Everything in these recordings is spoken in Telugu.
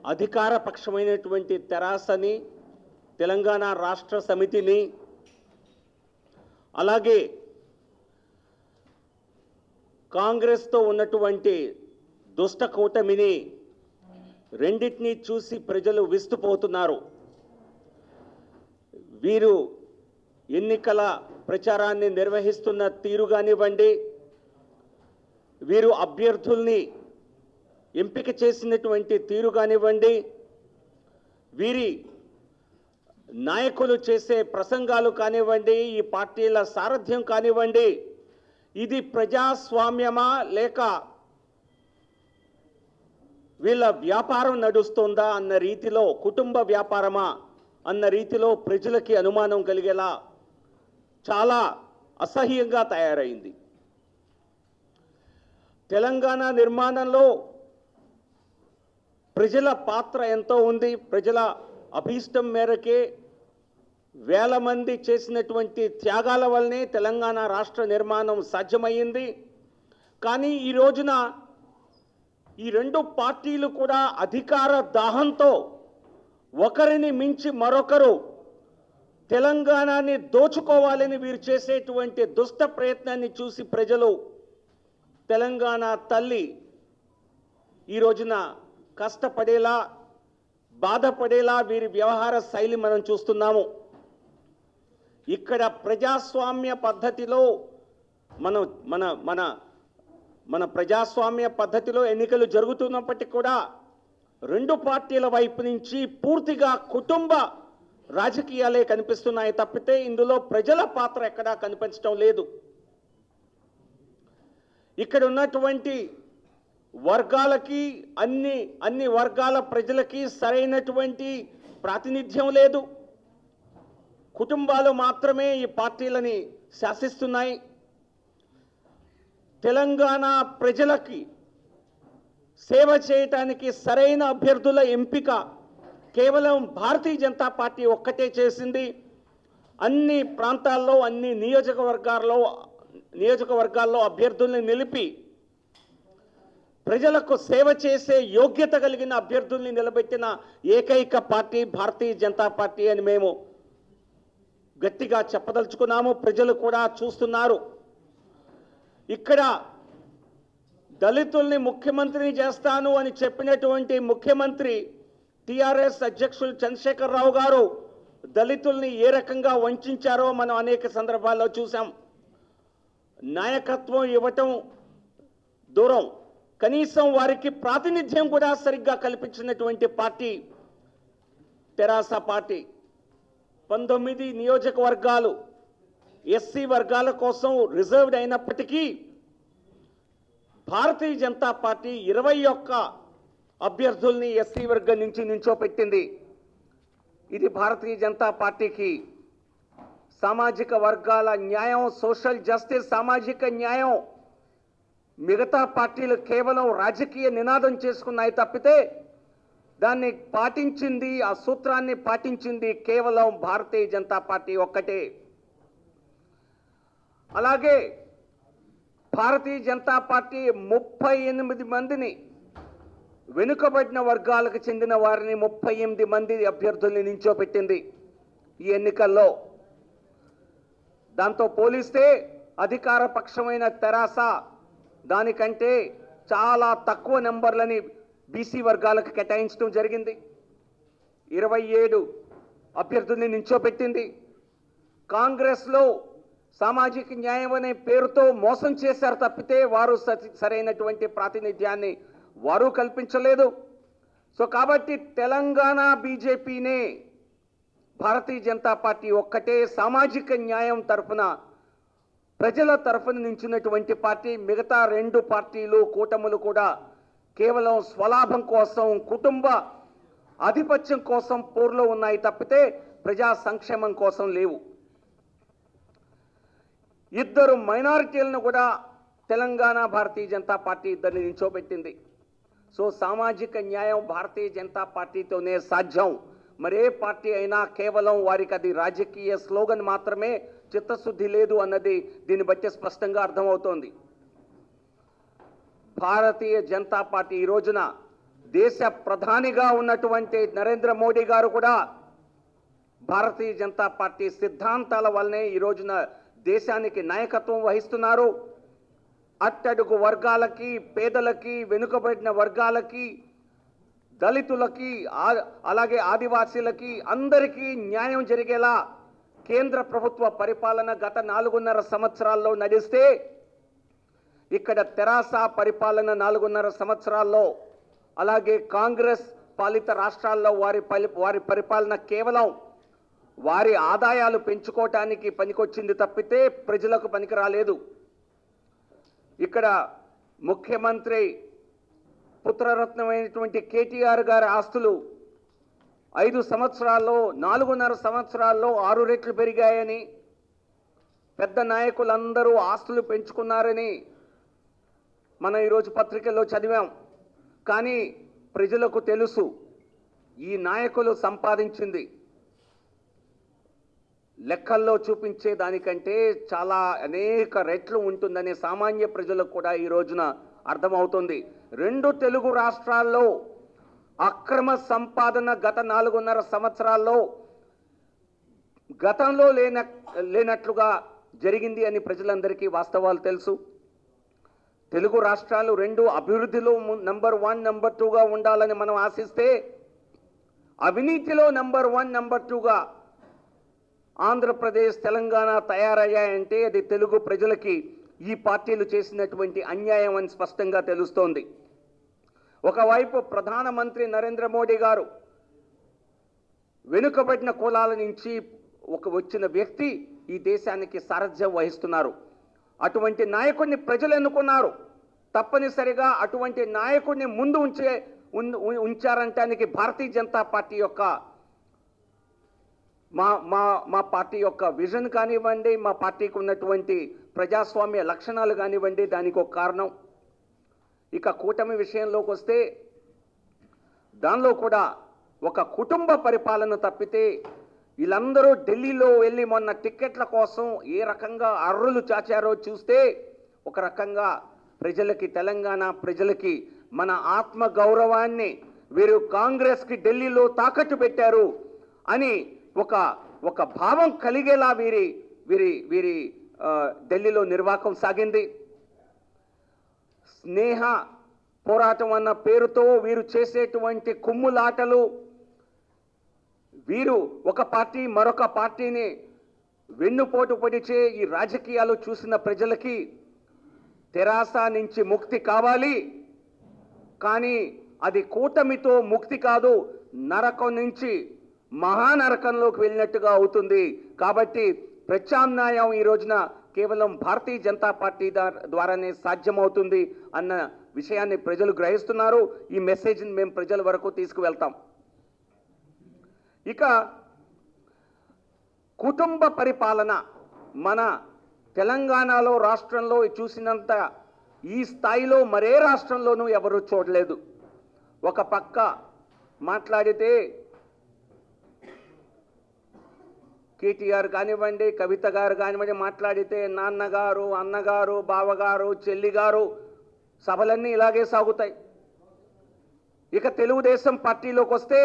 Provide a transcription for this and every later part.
అధికార పక్షమైనటువంటి తెరాసని తెలంగాణ రాష్ట్ర సమితిని అలాగే కాంగ్రెస్తో ఉన్నటువంటి దుష్ట కూటమిని రెండింటినీ చూసి ప్రజలు విస్తుపోతున్నారు వీరు ఎన్నికల ప్రచారాన్ని నిర్వహిస్తున్న తీరు కానివ్వండి వీరు అభ్యర్థుల్ని ఎంపిక చేసినటువంటి తీరు కానివ్వండి వీరి నాయకులు చేసే ప్రసంగాలు కానివ్వండి ఈ పార్టీల సారథ్యం కానివ్వండి ఇది ప్రజాస్వామ్యమా లేక వీళ్ళ వ్యాపారం నడుస్తుందా అన్న రీతిలో కుటుంబ వ్యాపారమా అన్న రీతిలో ప్రజలకి అనుమానం కలిగేలా చాలా అసహ్యంగా తయారైంది తెలంగాణ నిర్మాణంలో ప్రజల పాత్ర ఎంతో ఉంది ప్రజల అభీష్టం మేరకే వేల మంది చేసినటువంటి త్యాగాల వల్లనే తెలంగాణ రాష్ట్ర నిర్మాణం సాధ్యమయ్యింది కానీ ఈ రోజున ఈ రెండు పార్టీలు కూడా అధికార దాహంతో ఒకరిని మించి మరొకరు తెలంగాణని దోచుకోవాలని వీరు చేసేటువంటి దుష్ట ప్రయత్నాన్ని చూసి ప్రజలు తెలంగాణ తల్లి ఈ రోజున కష్టపడేలా బాధపడేలా వీరి వ్యవహార శైలి మనం చూస్తున్నాము ఇక్కడ ప్రజాస్వామ్య పద్ధతిలో మనం మన మన మన ప్రజాస్వామ్య పద్ధతిలో ఎన్నికలు జరుగుతున్నప్పటికీ కూడా రెండు పార్టీల వైపు నుంచి పూర్తిగా కుటుంబ రాజకీయాలే కనిపిస్తున్నాయి తప్పితే ఇందులో ప్రజల పాత్ర ఎక్కడా కనిపించడం లేదు ఇక్కడ ఉన్నటువంటి వర్గాలకి అన్ని అన్ని వర్గాల ప్రజలకి సరైనటువంటి ప్రాతినిధ్యం లేదు కుటుంబాలు మాత్రమే ఈ పార్టీలని శాసిస్తున్నాయి తెలంగాణ ప్రజలకి సేవ చేయటానికి సరైన అభ్యర్థుల ఎంపిక కేవలం భారతీయ జనతా పార్టీ ఒక్కటే చేసింది అన్ని ప్రాంతాల్లో అన్ని నియోజకవర్గాల్లో నియోజకవర్గాల్లో అభ్యర్థుల్ని నిలిపి ప్రజలకు సేవ చేసే యోగ్యత కలిగిన అభ్యర్థుల్ని నిలబెట్టిన ఏకైక పార్టీ భారతీయ జనతా పార్టీ అని మేము గట్టిగా చెప్పదలుచుకున్నాము ప్రజలు కూడా చూస్తున్నారు ఇక్కడ దళితుల్ని ముఖ్యమంత్రిని చేస్తాను అని చెప్పినటువంటి ముఖ్యమంత్రి టిఆర్ఎస్ అధ్యక్షులు చంద్రశేఖరరావు గారు దళితుల్ని ఏ రకంగా వంచారో మనం అనేక సందర్భాల్లో చూసాం నాయకత్వం ఇవ్వటం దూరం కనీసం వారికి ప్రాతినిధ్యం కూడా సరిగ్గా కల్పించినటువంటి పార్టీ తెరాస పార్టీ పంతొమ్మిది నియోజకవర్గాలు ఎస్సీ వర్గాల కోసం రిజర్వ్డ్ అయినప్పటికీ భారతీయ జనతా పార్టీ ఇరవై ఒక్క అభ్యర్థుల్ని ఎస్సీ వర్గం నుంచి నించోపెట్టింది ఇది భారతీయ జనతా పార్టీకి సామాజిక వర్గాల న్యాయం సోషల్ జస్టిస్ సామాజిక న్యాయం మిగతా పార్టీలు కేవలం రాజకీయ నినాదం చేసుకున్నాయి తప్పితే దాన్ని పాటించింది ఆ సూత్రాన్ని పాటించింది కేవలం భారతీయ జనతా పార్టీ ఒక్కటే అలాగే భారతీయ జనతా పార్టీ ముప్పై ఎనిమిది మందిని వెనుకబడిన వర్గాలకు చెందిన వారిని ముప్పై ఎనిమిది మంది అభ్యర్థుల్ని నించోపెట్టింది ఈ ఎన్నికల్లో దాంతో పోలిస్తే అధికార పక్షమైన తెరాస దానికంటే చాలా తక్కువ నెంబర్లని బీసీ వర్గాలకు కేటాయించడం జరిగింది ఇరవై ఏడు అభ్యర్థుల్ని నించోపెట్టింది కాంగ్రెస్లో సామాజిక న్యాయం అనే పేరుతో మోసం చేశారు తప్పితే వారు సరి- సరైనటువంటి ప్రాతినిధ్యాన్ని వారు కల్పించలేదు సో కాబట్టి తెలంగాణ బీజేపీనే భారతీయ జనతా పార్టీ ఒక్కటే సామాజిక న్యాయం తరఫున ప్రజల తరఫున నించున్నటువంటి పార్టీ మిగతా రెండు పార్టీలు కూటములు కూడా కేవలం స్వలాభం కోసం కుటుంబ ఆధిపత్యం కోసం పోరులో ఉన్నాయి తప్పితే ప్రజా సంక్షేమం కోసం లేవు ఇద్దరు మైనారిటీలను కూడా తెలంగాణ భారతీయ జనతా పార్టీ ఇద్దరిని నించోబెట్టింది సో సామాజిక న్యాయం భారతీయ జనతా పార్టీతోనే సాధ్యం మరే పార్టీ అయినా కేవలం వారికి అది రాజకీయ స్లోగన్ మాత్రమే చిత్తశుద్ధి లేదు అన్నది దీన్ని బట్టి స్పష్టంగా అర్థమవుతోంది భారతీయ జనతా పార్టీ ఈ రోజున దేశ ప్రధానిగా ఉన్నటువంటి నరేంద్ర మోడీ గారు కూడా భారతీయ జనతా పార్టీ సిద్ధాంతాల వల్లనే ఈ రోజున దేశానికి నాయకత్వం వహిస్తున్నారు అట్టడుగు వర్గాలకి పేదలకి వెనుకబడిన వర్గాలకి దళితులకి ఆ- అలాగే ఆదివాసీలకి అందరికీ న్యాయం జరిగేలా కేంద్ర ప్రభుత్వ పరిపాలన గత నాలుగున్నర సంవత్సరాల్లో నడిస్తే ఇక్కడ తెరాస పరిపాలన నాలుగున్నర సంవత్సరాల్లో అలాగే కాంగ్రెస్ పాలిత రాష్ట్రాల్లో వారి పలి- వారి పరిపాలన కేవలం వారి ఆదాయాలు పెంచుకోవటానికి పనికొచ్చింది తప్పితే ప్రజలకు పనికి రాలేదు ఇక్కడ ముఖ్యమంత్రి పుత్రరత్నమైనటువంటి కేటీఆర్ గారి ఆస్తులు ఐదు సంవత్సరాల్లో నాలుగున్నర సంవత్సరాల్లో ఆరు రెట్లు పెరిగాయని పెద్ద నాయకులందరూ ఆస్తులు పెంచుకున్నారని మనం ఈరోజు పత్రికల్లో చదివాం కానీ ప్రజలకు తెలుసు ఈ నాయకులు సంపాదించింది లెక్కల్లో చూపించే దానికంటే చాలా అనేక రెట్లు ఉంటుందనే సామాన్య ప్రజలకు కూడా ఈ రోజున అర్థమవుతుంది రెండు తెలుగు రాష్ట్రాల్లో అక్రమ సంపాదన గత నాలుగున్నర సంవత్సరాల్లో గతంలో లేన లేనట్లుగా జరిగింది అని ప్రజలందరికీ వాస్తవాలు తెలుసు తెలుగు రాష్ట్రాలు రెండు అభివృద్ధిలో నంబర్ వన్ నంబర్ టూగా ఉండాలని మనం ఆశిస్తే అవినీతిలో నంబర్ వన్ నంబర్ టూగా ఆంధ్రప్రదేశ్ తెలంగాణ తయారయ్యాయంటే అది తెలుగు ప్రజలకి ఈ పార్టీలు చేసినటువంటి అన్యాయం అని స్పష్టంగా తెలుస్తోంది ఒకవైపు ప్రధానమంత్రి నరేంద్ర మోడీ గారు వెనుకబడిన కులాల నుంచి ఒక వచ్చిన వ్యక్తి ఈ దేశానికి సారథ్యం వహిస్తున్నారు అటువంటి నాయకుడిని ప్రజలు ఎన్నుకున్నారు తప్పనిసరిగా అటువంటి నాయకుడిని ముందు ఉంచే ఉన్- ఉ- ఉంచారంటానికి భారతీయ జనతా పార్టీ యొక్క మా మా మా పార్టీ యొక్క విజన్ కానివ్వండి మా పార్టీకి ఉన్నటువంటి ప్రజాస్వామ్య లక్షణాలు కానివ్వండి దానికి ఒక కారణం ఇక కూటమి విషయంలోకి వస్తే దానిలో కూడా ఒక కుటుంబ పరిపాలన తప్పితే వీళ్ళందరూ ఢిల్లీలో వెళ్ళి మొన్న టిక్కెట్ల కోసం ఏ రకంగా అర్రులు చాచారో చూస్తే ఒక రకంగా ప్రజలకి తెలంగాణ ప్రజలకి మన ఆత్మ గౌరవాన్ని వీరు కాంగ్రెస్కి ఢిల్లీలో తాకట్టు పెట్టారు అని ఒక ఒక భావం కలిగేలా వీరి వీరి వీరి ఆ, ఢిల్లీలో నిర్వాకం సాగింది స్నేహ పోరాటం అన్న పేరుతో వీరు చేసేటువంటి కుమ్ములాటలు వీరు ఒక పార్టీ మరొక పార్టీని వెన్నుపోటు పొడిచే ఈ రాజకీయాలు చూసిన ప్రజలకి తెరాస నుంచి ముక్తి కావాలి కానీ అది కూటమితో ముక్తి కాదు నరకం నుంచి మహానరకంలోకి వెళ్ళినట్టుగా అవుతుంది కాబట్టి ప్రత్యామ్నాయం ఈ రోజున కేవలం భారతీయ జనతా పార్టీ దా- ద్వారానే సాధ్యమవుతుంది అన్న విషయాన్ని ప్రజలు గ్రహిస్తున్నారు ఈ మెసేజ్ని మేము ప్రజల వరకు తీసుకువెళ్తాం ఇక కుటుంబ పరిపాలన మన తెలంగాణలో రాష్ట్రంలో చూసినంత ఈ స్థాయిలో మరే రాష్ట్రంలోనూ ఎవరు చూడలేదు ఒక పక్క మాట్లాడితే కేటీఆర్ కానివ్వండి కవిత గారు కానివ్వండి మాట్లాడితే నాన్నగారు అన్నగారు బావగారు చెల్లిగారు సభలన్నీ ఇలాగే సాగుతాయి ఇక తెలుగుదేశం పార్టీలోకి వస్తే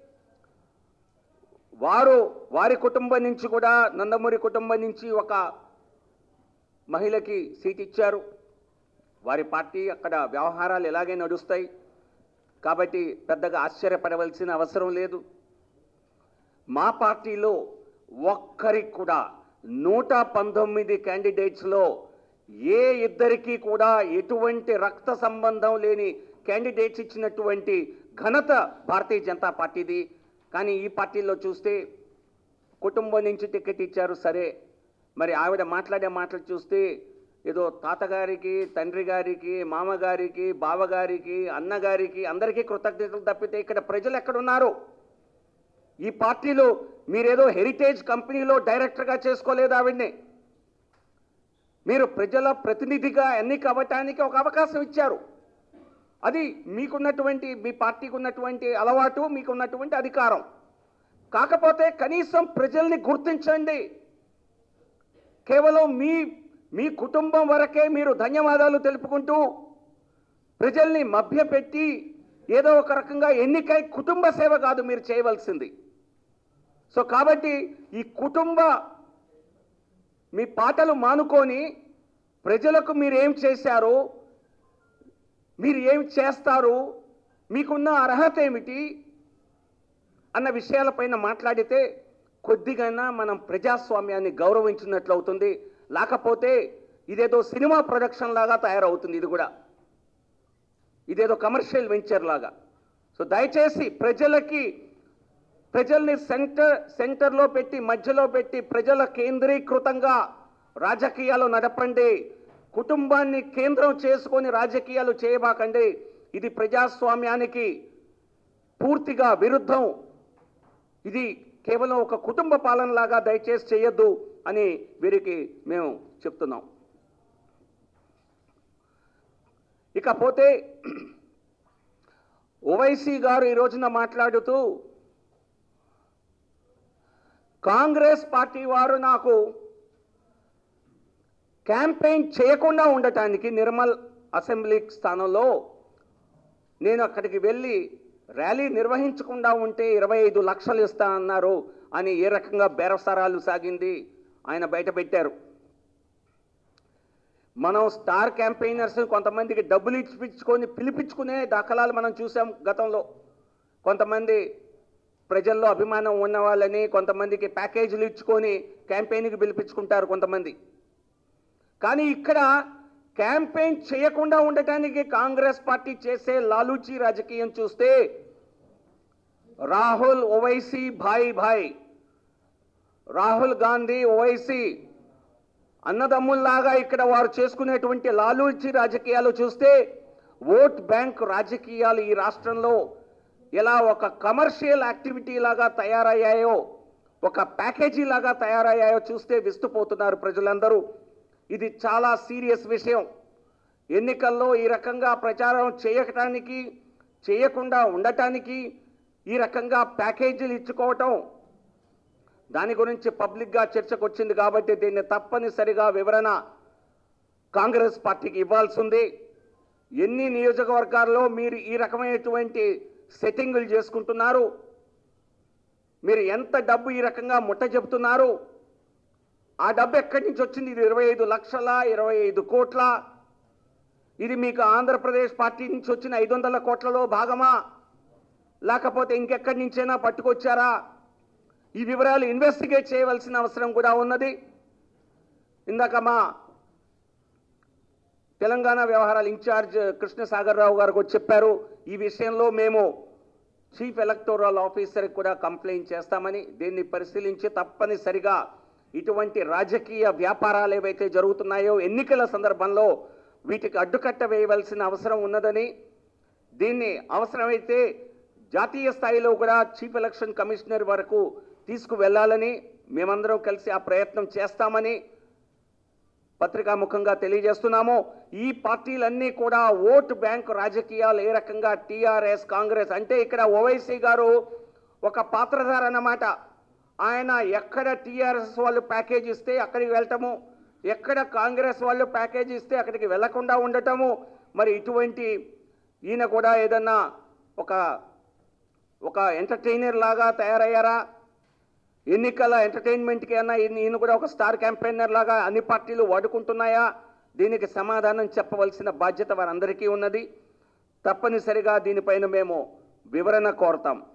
వారు వారి కుటుంబం నుంచి కూడా నందమూరి కుటుంబం నుంచి ఒక మహిళకి సీట్ ఇచ్చారు వారి పార్టీ అక్కడ వ్యవహారాలు ఎలాగే నడుస్తాయి కాబట్టి పెద్దగా ఆశ్చర్యపడవలసిన అవసరం లేదు మా పార్టీలో ఒక్కరికి కూడా నూట పంతొమ్మిది క్యాండిడేట్స్లో ఏ ఇద్దరికి కూడా ఎటువంటి రక్త సంబంధం లేని క్యాండిడేట్స్ ఇచ్చినటువంటి ఘనత భారతీయ జనతా పార్టీది కానీ ఈ పార్టీలో చూస్తే కుటుంబం నుంచి టికెట్ ఇచ్చారు సరే మరి ఆవిడ మాట్లాడే మాటలు చూస్తే ఏదో తాతగారికి తండ్రి గారికి మామగారికి బావగారికి అన్నగారికి అందరికీ కృతజ్ఞతలు తప్పితే ఇక్కడ ప్రజలు ఎక్కడున్నారు ఈ పార్టీలో మీరేదో హెరిటేజ్ కంపెనీలో డైరెక్టర్గా చేసుకోలేదు ఆవిడ్ని మీరు ప్రజల ప్రతినిధిగా ఎన్నిక అవ్వటానికి ఒక అవకాశం ఇచ్చారు అది మీకున్నటువంటి మీ పార్టీకి ఉన్నటువంటి అలవాటు మీకున్నటువంటి అధికారం కాకపోతే కనీసం ప్రజల్ని గుర్తించండి కేవలం మీ మీ కుటుంబం వరకే మీరు ధన్యవాదాలు తెలుపుకుంటూ ప్రజల్ని మభ్యపెట్టి ఏదో ఒక రకంగా ఎన్నికై కుటుంబ సేవ కాదు మీరు చేయవలసింది సో కాబట్టి ఈ కుటుంబ మీ పాటలు మానుకొని ప్రజలకు మీరు ఏం చేశారు మీరు ఏం చేస్తారు మీకున్న అర్హత ఏమిటి అన్న విషయాలపైన మాట్లాడితే కొద్దిగైనా మనం ప్రజాస్వామ్యాన్ని గౌరవించినట్లు అవుతుంది లేకపోతే ఇదేదో సినిమా ప్రొడక్షన్ లాగా తయారవుతుంది ఇది కూడా ఇదేదో కమర్షియల్ వెంచర్ లాగా సో దయచేసి ప్రజలకి ప్రజల్ని సెంటర్ సెంటర్లో పెట్టి మధ్యలో పెట్టి ప్రజల కేంద్రీకృతంగా రాజకీయాలు నడపండి కుటుంబాన్ని కేంద్రం చేసుకొని రాజకీయాలు చేయబాకండి ఇది ప్రజాస్వామ్యానికి పూర్తిగా విరుద్ధం ఇది కేవలం ఒక కుటుంబ పాలనలాగా దయచేసి చేయొద్దు అని వీరికి మేము చెప్తున్నాం ఇకపోతే ఓవైసీ గారు ఈ రోజున మాట్లాడుతూ కాంగ్రెస్ పార్టీ వారు నాకు క్యాంపెయిన్ చేయకుండా ఉండటానికి నిర్మల్ అసెంబ్లీ స్థానంలో నేను అక్కడికి వెళ్ళి ర్యాలీ నిర్వహించకుండా ఉంటే ఇరవై ఐదు లక్షలు ఇస్తా అన్నారు అని ఏ రకంగా బేరసారాలు సాగింది ఆయన బయట పెట్టారు మనం స్టార్ క్యాంపెయినర్స్ కొంతమందికి డబ్బులు ఇచ్చిపించుకొని పిలిపించుకునే దాఖలాలు మనం చూసాం గతంలో కొంతమంది ప్రజల్లో అభిమానం ఉన్న వాళ్ళని కొంతమందికి ప్యాకేజీలు ఇచ్చుకొని క్యాంపెయిన్కి పిలిపించుకుంటారు కొంతమంది కానీ ఇక్కడ క్యాంపెయిన్ చేయకుండా ఉండటానికి కాంగ్రెస్ పార్టీ చేసే లాలూచి రాజకీయం చూస్తే రాహుల్ ఓవైసీ భాయ్ భాయ్ రాహుల్ గాంధీ ఓవైసీ అన్నదమ్ముల్లాగా ఇక్కడ వారు చేసుకునేటువంటి లాలూచి రాజకీయాలు చూస్తే ఓట్ బ్యాంక్ రాజకీయాలు ఈ రాష్ట్రంలో ఎలా ఒక కమర్షియల్ యాక్టివిటీ లాగా తయారయ్యాయో ఒక ప్యాకేజీ లాగా తయారయ్యాయో చూస్తే విస్తుపోతున్నారు ప్రజలందరూ ఇది చాలా సీరియస్ విషయం ఎన్నికల్లో ఈ రకంగా ప్రచారం చేయటానికి చేయకుండా ఉండటానికి ఈ రకంగా ప్యాకేజీలు ఇచ్చుకోవటం దాని గురించి పబ్లిక్గా చర్చకు వచ్చింది కాబట్టి దీన్ని తప్పనిసరిగా వివరణ కాంగ్రెస్ పార్టీకి ఇవ్వాల్సి ఉంది ఎన్ని నియోజకవర్గాల్లో మీరు ఈ రకమైనటువంటి సెట్టింగులు చేసుకుంటున్నారు మీరు ఎంత డబ్బు ఈ రకంగా ముట్ట చెబుతున్నారు ఆ డబ్బు ఎక్కడి నుంచి వచ్చింది ఇది ఇరవై ఐదు లక్షల ఇరవై ఐదు కోట్ల ఇది మీకు ఆంధ్రప్రదేశ్ పార్టీ నుంచి వచ్చిన ఐదు వందల కోట్లలో భాగమా లేకపోతే ఇంకెక్కడి నుంచైనా పట్టుకొచ్చారా ఈ వివరాలు ఇన్వెస్టిగేట్ చేయవలసిన అవసరం కూడా ఉన్నది ఇందాక మా తెలంగాణ వ్యవహారాల ఇన్ఛార్జ్ కృష్ణసాగర్ రావు గారు కూడా చెప్పారు ఈ విషయంలో మేము చీఫ్ ఎలక్టోరల్ ఆఫీసర్కి కూడా కంప్లైంట్ చేస్తామని దీన్ని పరిశీలించి తప్పనిసరిగా ఇటువంటి రాజకీయ వ్యాపారాలు ఏవైతే జరుగుతున్నాయో ఎన్నికల సందర్భంలో వీటికి అడ్డుకట్ట వేయవలసిన అవసరం ఉన్నదని దీన్ని అవసరమైతే జాతీయ స్థాయిలో కూడా చీఫ్ ఎలక్షన్ కమిషనర్ వరకు తీసుకువెళ్లాలని మేమందరం కలిసి ఆ ప్రయత్నం చేస్తామని పత్రికాముఖంగా తెలియజేస్తున్నాము ఈ పార్టీలన్నీ కూడా ఓటు బ్యాంక్ రాజకీయాలు ఏ రకంగా టీఆర్ఎస్ కాంగ్రెస్ అంటే ఇక్కడ ఓవైసీ గారు ఒక పాత్రధార అన్నమాట ఆయన ఎక్కడ టీఆర్ఎస్ వాళ్ళు ప్యాకేజ్ ఇస్తే అక్కడికి వెళ్ళటము ఎక్కడ కాంగ్రెస్ వాళ్ళు ప్యాకేజ్ ఇస్తే అక్కడికి వెళ్లకుండా ఉండటము మరి ఇటువంటి ఈయన కూడా ఏదన్నా ఒక ఒక ఎంటర్టైనర్ లాగా తయారయ్యారా ఎన్నికల ఎంటర్టైన్మెంట్కి అన్నా ఈయన ఈయన కూడా ఒక స్టార్ క్యాంపెయినర్ లాగా అన్ని పార్టీలు వాడుకుంటున్నాయా దీనికి సమాధానం చెప్పవలసిన బాధ్యత వారందరికీ ఉన్నది తప్పనిసరిగా దీనిపైన మేము వివరణ కోరతాం